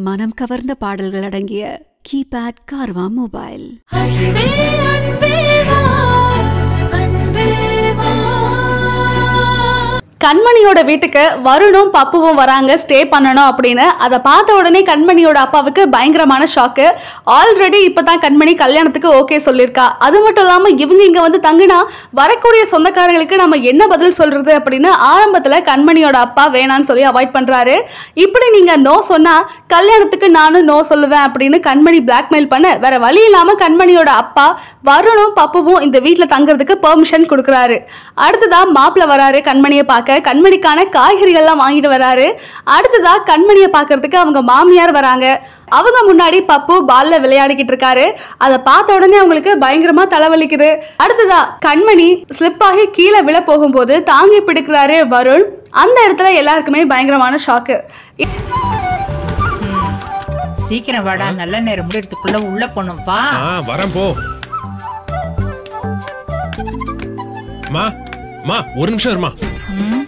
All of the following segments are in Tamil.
மனம் கவர்ந்த பாடல்கள் அடங்கிய கீபேட் கார்வா மொபைல் அன்பே அன்பே வா அன்பே வா கண்மணியோட வீட்டுக்கு வருணும் பப்புவும் வராங்க ஸ்டே பண்ணணும் அப்படின்னு அதை பார்த்த உடனே கண்மணியோட அப்பாவுக்கு பயங்கரமான ஷாக்கு ஆல்ரெடி இப்போ தான் கண்மணி கல்யாணத்துக்கு ஓகே சொல்லியிருக்கா அது மட்டும் இல்லாமல் இவங்க இங்கே வந்து தங்கினா வரக்கூடிய சொந்தக்காரங்களுக்கு நம்ம என்ன பதில் சொல்றது அப்படின்னு ஆரம்பத்தில் கண்மணியோட அப்பா வேணான்னு சொல்லி அவாய்ட் பண்ணுறாரு இப்படி நீங்கள் நோ சொன்னால் கல்யாணத்துக்கு நானும் நோ சொல்லுவேன் அப்படின்னு கண்மணி பிளாக்மெயில் பண்ண வேற வழி இல்லாமல் கண்மணியோட அப்பா வருணும் பப்புவும் இந்த வீட்டில் தங்குறதுக்கு பெர்மிஷன் கொடுக்குறாரு அடுத்ததா மாப்பிள்ளை வராரு கண்மணியை பார்க்க கண்மணிக்கான காய்கறிகள்லாம் வாங்கிட்டு வராரு அடுத்ததா கண்மணியை பார்க்கறதுக்கு அவங்க மாமியார் வராங்க அவங்க முன்னாடி பப்பு பால்ல விளையாடிக்கிட்டு இருக்காரு அதை பார்த்த உடனே அவங்களுக்கு பயங்கரமா தலைவலிக்குது அடுத்ததா கண்மணி ஸ்லிப் ஆகி கீழே விழ போகும்போது தாங்கி பிடிக்கிறாரு வருண் அந்த இடத்துல எல்லாருக்குமே பயங்கரமான ஷாக்கு சீக்கிரம் வாடா நல்ல நேரம் முடியறதுக்குள்ள உள்ள போகணும் வா ஆ வரேன் போ மா மா ஒரு நிமிஷம் இருமா ம்.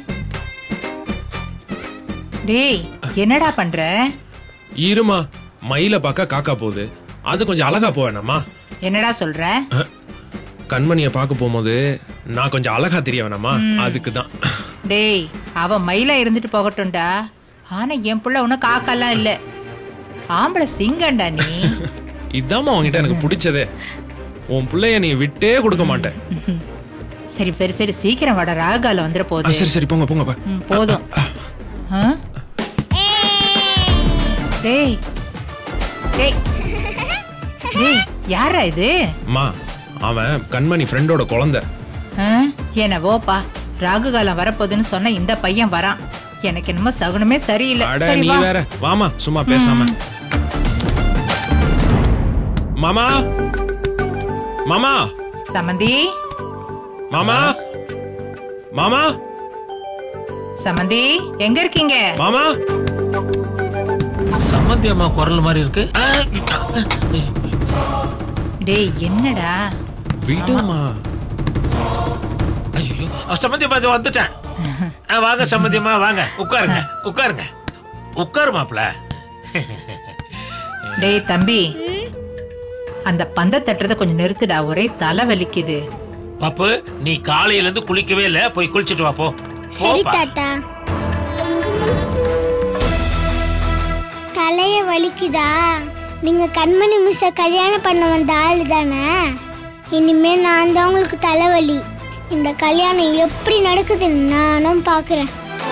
டேய் என்னடா பண்ற இருமா மயில பார்க்க காக்கா போகுது அது கொஞ்சம் அழகா போவேணாமா என்னடா சொல்ற கண்மணியை பார்க்க போகும்போது நான் கொஞ்சம் அழகா தெரிய வேணாமா அதுக்கு தான் டேய் அவ மயிலா இருந்துட்டு போகட்டும்டா ஆனா என் புள்ள ஒன்னும் காக்கெல்லாம் இல்ல ஆம்பளை சிங்கண்டா நீ இதாம்மா உன்கிட்ட எனக்கு பிடிச்சதே உன் பிள்ளைய நீ விட்டே கொடுக்க மாட்டேன் சரி சரி சரி சீக்கிரம் வாடா ராகால வந்துட ஆ, போகுது சரி சரி போங்க போங்க பா. ம், போதும் ஆ? டேய் டேய் டேய் யாரா இது அம்மா அவன் கண்மணி ஃப்ரெண்டோட குழந்தை ஆ? என்னவோப்பா ராகு காலம் வரப்போகுதுன்னு சொன்ன இந்த பையன் வரான் எனக்கு என்னமோ சகுனமே சரியில்லை அட சரி நீ வா வேற வாமா சும்மா பேசாம மாமா மாமா சமந்தி மாமா மாமா சமந்தி எங்க இருக்கீங்க மாமா சம்மந்தி அம்மா குரல் மாதிரி இருக்கு ஆ, டேய் என்னடா விடுமா ஐயோ சம்மந்தி அம்மா இதோ வந்துட்டேன் ஆ, வாங்க சம்மந்தி அம்மா வாங்க உட்காருங்க உட்காருங்க உட்காரு மாப்ள டேய் தம்பி அந்த பந்த தட்டுறத கொஞ்சம் நிறுத்துடா ஒரே தலை வலிக்குது பாப்பு நீ காலையில இருந்து குளிக்கவே இல்ல போய் குளிச்சிட்டு வா போ சரி போப்பா. தாத்தா தலைய வலிக்குதா நீங்க கண்மணி மிஸ்ஸ கல்யாணம் பண்ண வந்த ஆளு தானே இனிமே நான் தான் உங்களுக்கு தலைவலி இந்த கல்யாணம் எப்படி நடக்குதுன்னு நானும் பாக்குறேன்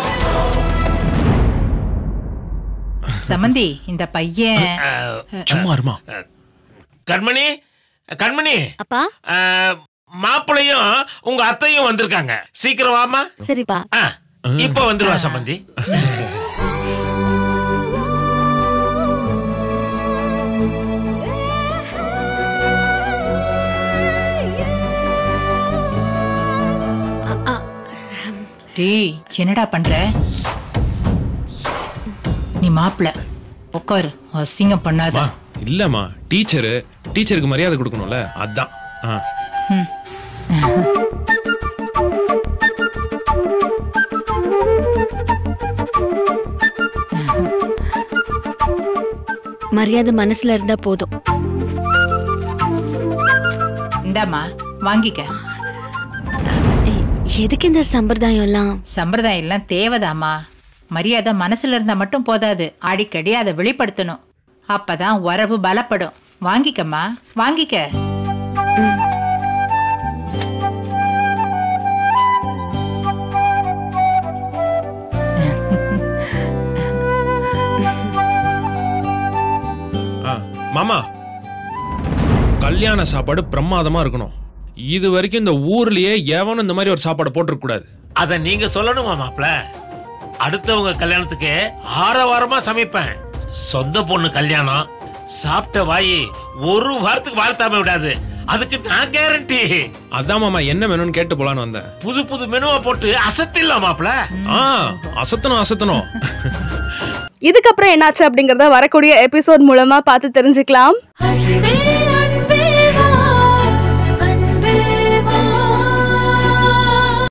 சமந்தி இந்த பையன் ஆ, சும்மா இருமா கண்மணி கண்மணி அப்பா ஆ, மாப்பிள்ளையும் உங்க அத்தையும் வந்திருக்காங்க சீக்கிரம் வாமா சரிப்பா ஆ, இப்ப வந்துருவா சம்மந்தி டேய் என்னடா பண்ற நீ மாப்பிள உட்காரு அசிங்கம் பண்ணாத மா இல்லம்மா டீச்சரு டீச்சருக்கு மரியாதை கொடுக்கணும்ல அதான் ஆ. ம். மரியாதை மனசுல இருந்தா போதும் இந்தாம்மா வாங்கிக்க எ- எதுக்கு இந்த சம்பிரதாயம் எல்லாம் சம்பிரதாயம் எல்லாம் தேவைதாம்மா மரியாதை மனசுல இருந்தா மட்டும் போதாது அடிக்கடி அதை வெளிப்படுத்தணும் அப்பதான் உறவு பலப்படும் வாங்கிக்கம்மா வாங்கிக்க ஆ, மாமா கல்யாண சாப்பாடு பிரமாதமா இருக்கணும் இது வரைக்கும் இந்த ஊர்லயே எவனும் இந்த மாதிரி ஒரு சாப்பாடு போட்டிருக்க கூடாது அத நீங்க சொல்லணுமா மாப்ள அடுத்தவங்க கல்யாணத்துக்கு ஆரவாரமா சமைப்பேன் சொந்த பொண்ணு கல்யாணம் சாப்பிட்ட வாயி ஒரு வாரத்துக்கு வாழ்த்தாம விடாது அதுக்கு நான் கேரண்டி அதான் மாமா என்ன வேணும்னு கேட்டு போலான்னு வந்தேன் புது புது மெனுவை போட்டு அசத்திடலாம் மாப்ள ஆ அசத்தணும் அசத்தணும் இதுக்கப்புறம் என்னாச்சு அப்படிங்கறத வரக்கூடிய எபிசோட் மூலமா பார்த்து தெரிஞ்சுக்கலாம் அன்பே